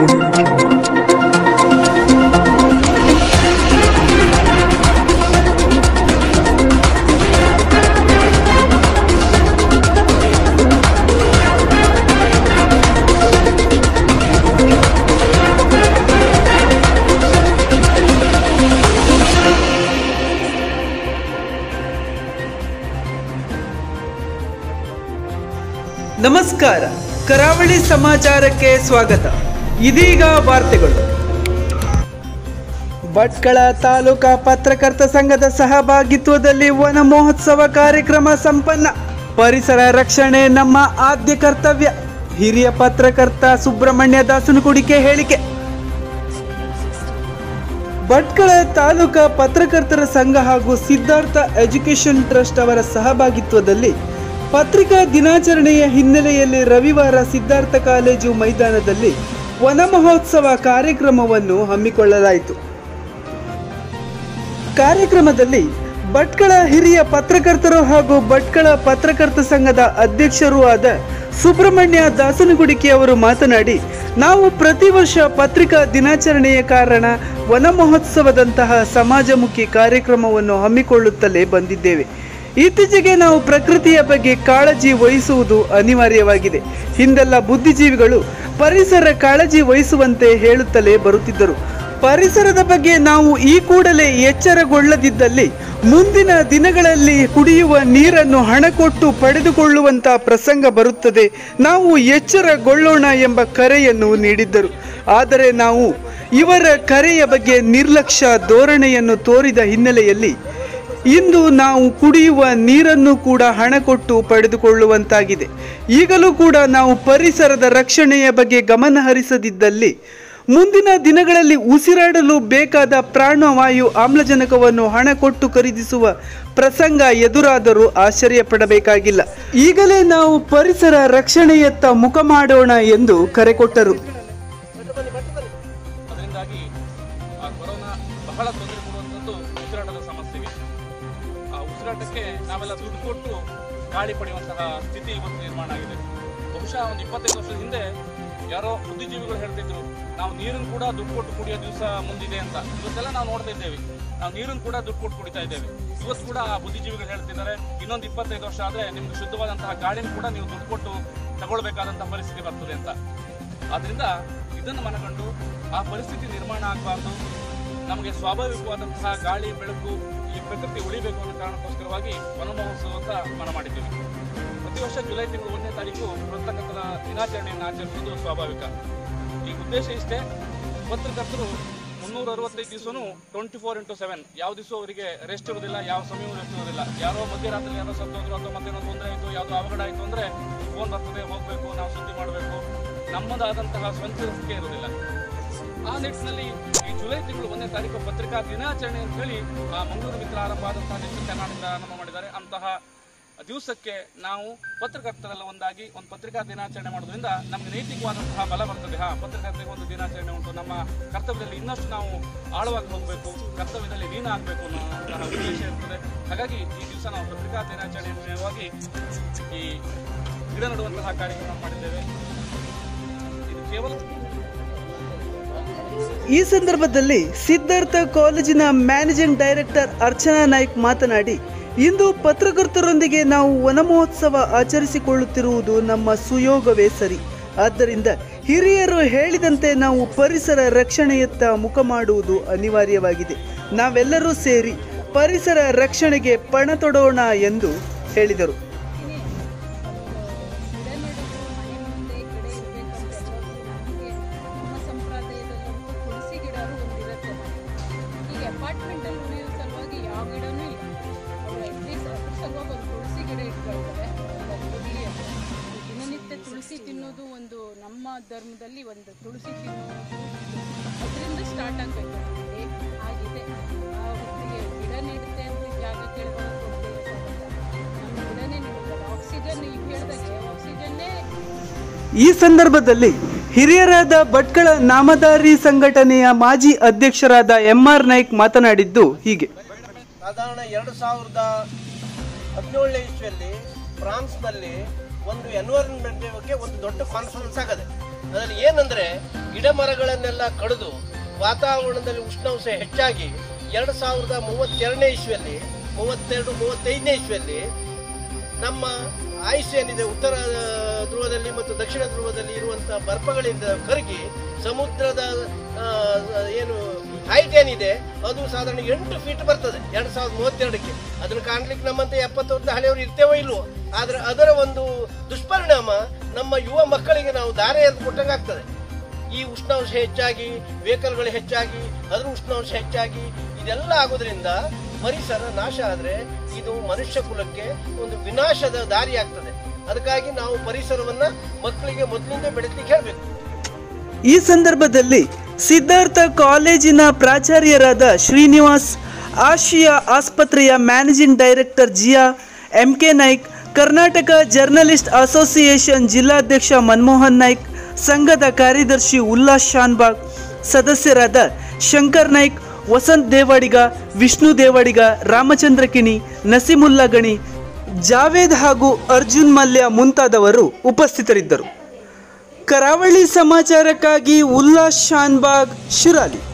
ನಮಸ್ಕಾರ ಕರಾವಳಿ ಸಮಾಚಾರಕ್ಕೆ ಸ್ವಾಗತ ಇದೀಗ ವಾರ್ತೆಗಳು ಭಟ್ಕಳ ತಾಲೂಕಾ ಪತ್ರಕರ್ತ ಸಂಘದ ಸಹಭಾಗಿತ್ವದಲ್ಲಿ ವನ ಮಹೋತ್ಸವ ಕಾರ್ಯಕ್ರಮ ಸಂಪನ್ನ ಪರಿಸರ ರಕ್ಷಣೆ ನಮ್ಮ ಆದ್ಯ ಕರ್ತವ್ಯ ಹಿರಿಯ ಪತ್ರಕರ್ತ ಸುಬ್ರಹ್ಮಣ್ಯ ದಾಸನಕುಡಿಕೆ ಹೇಳಿಕೆ ಭಟ್ಕಳ ತಾಲೂಕಾ ಪತ್ರಕರ್ತರ ಸಂಘ ಹಾಗೂ ಸಿದ್ಧಾರ್ಥ ಎಜುಕೇಷನ್ ಟ್ರಸ್ಟ್ ಅವರ ಸಹಭಾಗಿತ್ವದಲ್ಲಿ ಪತ್ರಿಕಾ ದಿನಾಚರಣೆಯ ಹಿನ್ನೆಲೆಯಲ್ಲಿ ರವಿವಾರ ಸಿದ್ಧಾರ್ಥ ಕಾಲೇಜು ಮೈದಾನದಲ್ಲಿ ವನ ಮಹೋತ್ಸವ ಕಾರ್ಯಕ್ರಮವನ್ನು ಹಮ್ಮಿಕೊಳ್ಳಲಾಯಿತು ಕಾರ್ಯಕ್ರಮದಲ್ಲಿ ಭಟ್ಕಳ ಹಿರಿಯ ಪತ್ರಕರ್ತರು ಹಾಗೂ ಭಟ್ಕಳ ಪತ್ರಕರ್ತ ಸಂಘದ ಅಧ್ಯಕ್ಷರೂ ಆದ ಸುಬ್ರಹ್ಮಣ್ಯ ದಾಸನಗುಡಿಕೆ ಅವರು ಮಾತನಾಡಿ ನಾವು ಪ್ರತಿ ವರ್ಷ ಪತ್ರಿಕಾ ದಿನಾಚರಣೆಯ ಕಾರಣ ವನ ಮಹೋತ್ಸವದಂತಹ ಸಮಾಜಮುಖಿ ಕಾರ್ಯಕ್ರಮವನ್ನು ಹಮ್ಮಿಕೊಳ್ಳುತ್ತಲೇ ಬಂದಿದ್ದೇವೆ ಇತ್ತೀಚೆಗೆ ನಾವು ಪ್ರಕೃತಿಯ ಬಗ್ಗೆ ಕಾಳಜಿ ವಹಿಸುವುದು ಅನಿವಾರ್ಯವಾಗಿದೆ ಹಿಂದೆಲ್ಲ ಬುದ್ಧಿಜೀವಿಗಳು ಪರಿಸರ ಕಾಳಜಿ ವಹಿಸುವಂತೆ ಹೇಳುತ್ತಲೇ ಬರುತ್ತಿದ್ದರು ಪರಿಸರದ ಬಗ್ಗೆ ನಾವು ಈ ಕೂಡಲೇ ಎಚ್ಚರಗೊಳ್ಳದಿದ್ದಲ್ಲಿ ಮುಂದಿನ ದಿನಗಳಲ್ಲಿ ಕುಡಿಯುವ ನೀರನ್ನು ಹಣ ಕೊಟ್ಟು ಪಡೆದುಕೊಳ್ಳುವಂತ ಪ್ರಸಂಗ ಬರುತ್ತದೆ ನಾವು ಎಚ್ಚರಗೊಳ್ಳೋಣ ಎಂಬ ಕರೆಯನ್ನು ನೀಡಿದ್ದರು ಆದರೆ ನಾವು ಇವರ ಕರೆಯ ಬಗ್ಗೆ ನಿರ್ಲಕ್ಷ್ಯ ಧೋರಣೆಯನ್ನು ತೋರಿದ ಹಿನ್ನೆಲೆಯಲ್ಲಿ ಇಂದು ನಾವು ಕುಡಿಯುವ ನೀರನ್ನು ಕೂಡ ಹಣ ಕೊಟ್ಟು ಪಡೆದುಕೊಳ್ಳುವಂತಾಗಿದೆ ಈಗಲೂ ಕೂಡ ನಾವು ಪರಿಸರದ ರಕ್ಷಣೆಯ ಬಗ್ಗೆ ಗಮನ ಹರಿಸದಿದ್ದಲ್ಲಿ ಮುಂದಿನ ದಿನಗಳಲ್ಲಿ ಉಸಿರಾಡಲು ಬೇಕಾದ ಪ್ರಾಣವಾಯು ಆಮ್ಲಜನಕವನ್ನು ಹಣ ಕೊಟ್ಟು ಖರೀದಿಸುವ ಪ್ರಸಂಗ ಎದುರಾದರೂ ಆಶ್ಚರ್ಯ ಪಡಬೇಕಾಗಿಲ್ಲ ಈಗಲೇ ನಾವು ಪರಿಸರ ರಕ್ಷಣೆಯತ್ತ ಮುಖ ಮಾಡೋಣ ಎಂದು ಕರೆ ಕೊಟ್ಟರು ಅದರಿಂದಾಗಿ ಆ ಕೊರೋನಾ ಬಹಳ ತೊಂದರೆ ಕೊಡುವಂಥದ್ದು ಉಸಿರಾಟದ ಸಮಸ್ಯೆಗೆ ಆ ಉಸಿರಾಟಕ್ಕೆ ನಾವೆಲ್ಲ ದುಡ್ಡು ಕೊಟ್ಟು ಗಾಳಿ ಪಡೆಯುವಂತಹ ಸ್ಥಿತಿ ಇವತ್ತು ನಿರ್ಮಾಣ ಆಗಿದೆ ಬಹುಶಃ ಒಂದು ಇಪ್ಪತ್ತೈದು ವರ್ಷದ ಹಿಂದೆ ಯಾರೋ ಬುದ್ಧಿಜೀವಿಗಳು ಹೇಳ್ತಿದ್ರು ನಾವು ನೀರನ್ನು ಕೂಡ ದುಡ್ಡು ಕೊಟ್ಟು ಕುಡಿಯೋ ದಿವಸ ಮುಂದಿದೆ ಅಂತ ಇವತ್ತೆಲ್ಲ ನಾವು ನೋಡ್ತಾ ಇದ್ದೇವೆ ನಾವು ನೀರನ್ನು ಕೂಡ ದುಡ್ಡು ಕೊಟ್ಟು ಕುಡಿತಾ ಇದ್ದೇವೆ ಇವತ್ತು ಕೂಡ ಆ ಬುದ್ಧಿಜೀವಿಗಳು ಹೇಳ್ತಿದ್ದಾರೆ ಇನ್ನೊಂದು ಇಪ್ಪತ್ತೈದು ವರ್ಷ ಆದರೆ ನಿಮ್ಗೆ ಶುದ್ಧವಾದಂತಹ ಗಾಳಿನ ಕೂಡ ನೀವು ದುಡ್ಡು ಕೊಟ್ಟು ತಗೊಳ್ಬೇಕಾದಂತಹ ಪರಿಸ್ಥಿತಿ ಬರ್ತದೆ ಅಂತ ಆದ್ರಿಂದ ಇದನ್ನು ಮನಗಂಡು ಆ ಪರಿಸ್ಥಿತಿ ನಿರ್ಮಾಣ ಆಗಬಾರ್ದು ನಮಗೆ ಸ್ವಾಭಾವಿಕವಾದಂತಹ ಗಾಳಿ ಬೆಳಕು ಈ ಪ್ರಕೃತಿ ಉಳಿಬೇಕು ಅನ್ನೋ ಕಾರಣಕ್ಕೋಸ್ಕರವಾಗಿ ವನ ಮಹೋತ್ಸವ ಅಂತ ಮನ ಮಾಡಿದ್ದೀವಿ ಪ್ರತಿ ವರ್ಷ ಜುಲೈ ತಿಂಗಳು ಒಂದನೇ ತಾರೀಕು ಪತ್ರಕರ್ತರ ದಿನಾಚರಣೆಯನ್ನು ಆಚರಿಸುವುದು ಸ್ವಾಭಾವಿಕ ಈ ಉದ್ದೇಶ ಇಷ್ಟೇ ಪತ್ರಕರ್ತರು ಮುನ್ನೂರ ಅರವತ್ತೈದು ದಿವಸನೂ ಟ್ವೆಂಟಿ ಫೋರ್ ಇಂಟು ಸೆವೆನ್ ಯಾವ ದಿವಸ ಅವರಿಗೆ ರೆಸ್ಟ್ ಇರೋದಿಲ್ಲ ಯಾವ ಸಮಯವೂ ರೆಸ್ಟ್ ಇರೋದಿಲ್ಲ ಯಾರೋ ಮಧ್ಯರಾತ್ರಿ ಯಾರೋ ಸತ್ತೋದ್ರು ಅಥವಾ ಮತ್ತೇನೋ ತೊಂದರೆ ಆಯಿತು ಯಾವುದೋ ಅವಘಡ ಆಯಿತು ಅಂದರೆ ಫೋನ್ ಬರ್ತದೆ ಹೋಗಬೇಕು ನಾವು ಸುದ್ದಿ ಮಾಡಬೇಕು ನಮ್ಮದಾದಂತಹ ಸ್ವಂತಿಕೆ ಇರೋದಿಲ್ಲ ಆ ನಿಟ್ಟಿನಲ್ಲಿ ಈ ಜುಲೈ ತಿಂಗಳು ಒಂದನೇ ತಾರೀಕು ಪತ್ರಿಕಾ ದಿನಾಚರಣೆ ಅಂತ ಹೇಳಿ ಆ ಮಂಗಳೂರು ಮಿತ್ರ ಆರಂಭ ಆದಂತಹ ನಿಶ್ಚಿತ ಕರ್ನಾಟಕ ಆರಂಭ ಮಾಡಿದ್ದಾರೆ ಅಂತಹ ದಿವಸಕ್ಕೆ ನಾವು ಪತ್ರಕರ್ತರೆಲ್ಲ ಒಂದಾಗಿ ಒಂದು ಪತ್ರಿಕಾ ದಿನಾಚರಣೆ ಮಾಡೋದ್ರಿಂದ ನಮಗೆ ನೈತಿಕವಾದಂತಹ ಬಲ ಬರ್ತದೆ ಹಾ ಪತ್ರಕರ್ತರಿಗೆ ಒಂದು ದಿನಾಚರಣೆ ಉಂಟು ನಮ್ಮ ಕರ್ತವ್ಯದಲ್ಲಿ ಇನ್ನಷ್ಟು ನಾವು ಆಳವಾಗಿ ಹೋಗಬೇಕು ಕರ್ತವ್ಯದಲ್ಲಿ ಲೀನ ಆಗಬೇಕು ಅನ್ನೋ ಉದ್ದೇಶ ಇರ್ತದೆ ಹಾಗಾಗಿ ಈ ದಿವಸ ನಾವು ಪತ್ರಿಕಾ ದಿನಾಚರಣೆಯವಾಗಿ ಈ ಗಿಡ ನೆಡುವಂತಹ ಕಾರ್ಯಕ್ರಮ ಮಾಡಿದ್ದೇವೆ ಇದು ಕೇವಲ ಈ ಸಂದರ್ಭದಲ್ಲಿ ಸಿದ್ಧಾರ್ಥ ಕಾಲೇಜಿನ ಮ್ಯಾನೇಜಿಂಗ್ ಡೈರೆಕ್ಟರ್ ಅರ್ಚನಾ ನಾಯ್ಕ್ ಮಾತನಾಡಿ ಇಂದು ಪತ್ರಕರ್ತರೊಂದಿಗೆ ನಾವು ವನ ಮಹೋತ್ಸವ ಆಚರಿಸಿಕೊಳ್ಳುತ್ತಿರುವುದು ನಮ್ಮ ಸುಯೋಗವೇ ಸರಿ ಆದ್ದರಿಂದ ಹಿರಿಯರು ಹೇಳಿದಂತೆ ನಾವು ಪರಿಸರ ರಕ್ಷಣೆಯತ್ತ ಮುಖ ಮಾಡುವುದು ಅನಿವಾರ್ಯವಾಗಿದೆ ನಾವೆಲ್ಲರೂ ಸೇರಿ ಪರಿಸರ ರಕ್ಷಣೆಗೆ ಪಣ ತೊಡೋಣ ಎಂದು ಹೇಳಿದರು ಗಿಡ ನೆಡೋದು ಮನೆ ಮುಂದೆ ಗಿಡ ಇರಬೇಕಂತ ಎಲ್ಲರಿಗೂ ನಮಗೆ ನಮ್ಮ ಸಂಪ್ರದಾಯದಲ್ಲಂತೂ ತುಳಸಿ ಗಿಡನೂ ಒಂದಿರುತ್ತೆ ಈಗ ಅಪಾರ್ಟ್ಮೆಂಟಲ್ಲಿ ಉಳಿಯೋ ಸಲುವಾಗಿ ಯಾವ ಗಿಡನೂ ಇಲ್ಲ ಅವರು ಅಟ್ಲೀಸ್ಟ್ ಅದ್ರ ಸಲುವಾಗಿ ಒಂದು ತುಳಸಿ ಗಿಡ ಇಟ್ಕೊಳ್ತಾರೆ ಅದು ಇರಲಿ ಅಂತ ದಿನನಿತ್ಯ ತುಳಸಿ ತಿನ್ನೋದು ಒಂದು ನಮ್ಮ ಧರ್ಮದಲ್ಲಿ ಒಂದು ತುಳಸಿ ತಿನ್ನೋದು ಅದರಿಂದ ಸ್ಟಾರ್ಟ್ ಆಗಬೇಕು ಡೇ ಆಗಿದೆ ಆ ಹೊತ್ತಿಗೆ ಗಿಡ ನೆಡುತ್ತೆ ಅಂತ ಜಾಗ ಕೇಳುವಾಗ ನಮ್ಮ ಗಿಡನೇ ನೆಡೋದು ಆಕ್ಸಿಜನ್ ಈಗ ಹೇಳಿದಾಗೆ ಆಕ್ಸಿಜನ್ನೇ ಈ ಸಂದರ್ಭದಲ್ಲಿ ಹಿರಿಯರಾದ ಭಟ್ಕಳ ನಾಮಧಾರಿ ಸಂಘಟನೆಯ ಮಾಜಿ ಅಧ್ಯಕ್ಷರಾದ ಎಂಆರ್ ನಾಯ್ಕ್ ಮಾತನಾಡಿದ್ದು ಹೀಗೆ ಸಾಧಾರಣ ಎರಡು ಸಾವಿರದ ಹದಿನೇಳನೇ ಇಸ್ವಿಯಲ್ಲಿ ಫ್ರಾನ್ಸ್ನಲ್ಲಿ ಒಂದು ಎನ್ವೈರನ್ಮೆಂಟ್ ಬಗ್ಗೆ ಒಂದು ದೊಡ್ಡ ಕಾನ್ಫರೆನ್ಸ್ ಆಗದೆ ಅದರಲ್ಲಿ ಏನಂದ್ರೆ ಗಿಡ ಮರಗಳನ್ನೆಲ್ಲ ಕಡಿದು ವಾತಾವರಣದಲ್ಲಿ ಉಷ್ಣಾಂಶ ಹೆಚ್ಚಾಗಿ ಎರಡು ಸಾವಿರದ ಮೂವತ್ತೆರಡನೇ ಇಸ್ವಿಯಲ್ಲಿ ಮೂವತ್ತೆರಡು ಮೂವತ್ತೈದನೇ ಇಸ್ವಿಯಲ್ಲಿ ನಮ್ಮ ಆಯುಷ್ ಏನಿದೆ ಉತ್ತರ ಧ್ರುವದಲ್ಲಿ ಮತ್ತು ದಕ್ಷಿಣ ಧ್ರುವದಲ್ಲಿ ಇರುವಂತಹ ಬರ್ಫಗಳಿಂದ ಕರಗಿ ಸಮುದ್ರದ ಆ, ಏನು ಹೈಟ್ ಏನಿದೆ ಅದು ಸಾಧಾರಣ ಎಂಟು ಫೀಟ್ ಬರ್ತದೆ ಎರಡ್ ಸಾವಿರದ ಮೂವತ್ತೆರಡಕ್ಕೆ ಅದನ್ನು ಕಾಣ್ಲಿಕ್ಕೆ ನಮ್ಮಂತೆ ಎಪ್ಪತ್ತು ವರ್ಷ ಹಳೆಯವರು ಇರ್ತೇವೋ ಇಲ್ವೋ ಆದ್ರೆ ಅದರ ಒಂದು ದುಷ್ಪರಿಣಾಮ ನಮ್ಮ ಯುವ ಮಕ್ಕಳಿಗೆ ನಾವು ದಾರಿ ಎರೆದು ಕೊಟ್ಟಂಗೆ ಆಗ್ತದೆ ಈ ಉಷ್ಣಾಂಶ ಹೆಚ್ಚಾಗಿ ವೆಹಿಕಲ್ಗಳು ಹೆಚ್ಚಾಗಿ ಅದ್ರ ಉಷ್ಣಾಂಶ ಹೆಚ್ಚಾಗಿ ಇದೆಲ್ಲ ಆಗೋದ್ರಿಂದ ಪರಿಸರ ನಾಶ ಆದ್ರೆ ಇದು ಮನುಷ್ಯ ಕುಲಕ್ಕೆ ಒಂದು ವಿನಾಶದ ದಾರಿ ಆಗ್ತದೆ ಅದಕ್ಕಾಗಿ ನಾವು ಪರಿಸರವನ್ನ ಮಕ್ಕಳಿಗೆ ಮೊದಲಿಂದ ಬೆಳೆಸಲಿಕ್ಕೆ ಹೇಳ್ಬೇಕು ಈ ಸಂದರ್ಭದಲ್ಲಿ ಸಿದ್ಧಾರ್ಥ ಕಾಲೇಜಿನ ಪ್ರಾಚಾರ್ಯರಾದ ಶ್ರೀನಿವಾಸ್ ಆಶಿಯಾ ಆಸ್ಪತ್ರೆಯ managing director Ziya M K Naik Karnataka journalist association ಜಿಲ್ಲಾಧ್ಯಕ್ಷ ಮನಮೋಹನ್ ನಾಯ್ಕ್ ಸಂಘದ ಕಾರ್ಯದರ್ಶಿ ಉಲ್ಲಾಸ್ ಶಾನ್ಬಾಗ್ ಸದಸ್ಯರಾದ ಶಂಕರ್ ನಾಯ್ಕ್ ವಸಂತ್ ದೇವಾಡಿಗ ವಿಷ್ಣು ದೇವಾಡಿಗ ರಾಮಚಂದ್ರ ಕಿಣಿ ನಸೀಮುಲ್ಲಾ ಗಣಿ ಜಾವೇದ್ ಹಾಗೂ ಅರ್ಜುನ್ ಮಲ್ಯ ಮುಂತಾದವರು ಉಪಸ್ಥಿತರಿದ್ದರು ಕರಾವಳಿ ಸಮಾಚಾರಕ್ಕಾಗಿ ಉಲ್ಲಾಸ್ ಶಾನ್ಬಾಗ್ ಶಿರಾಲಿ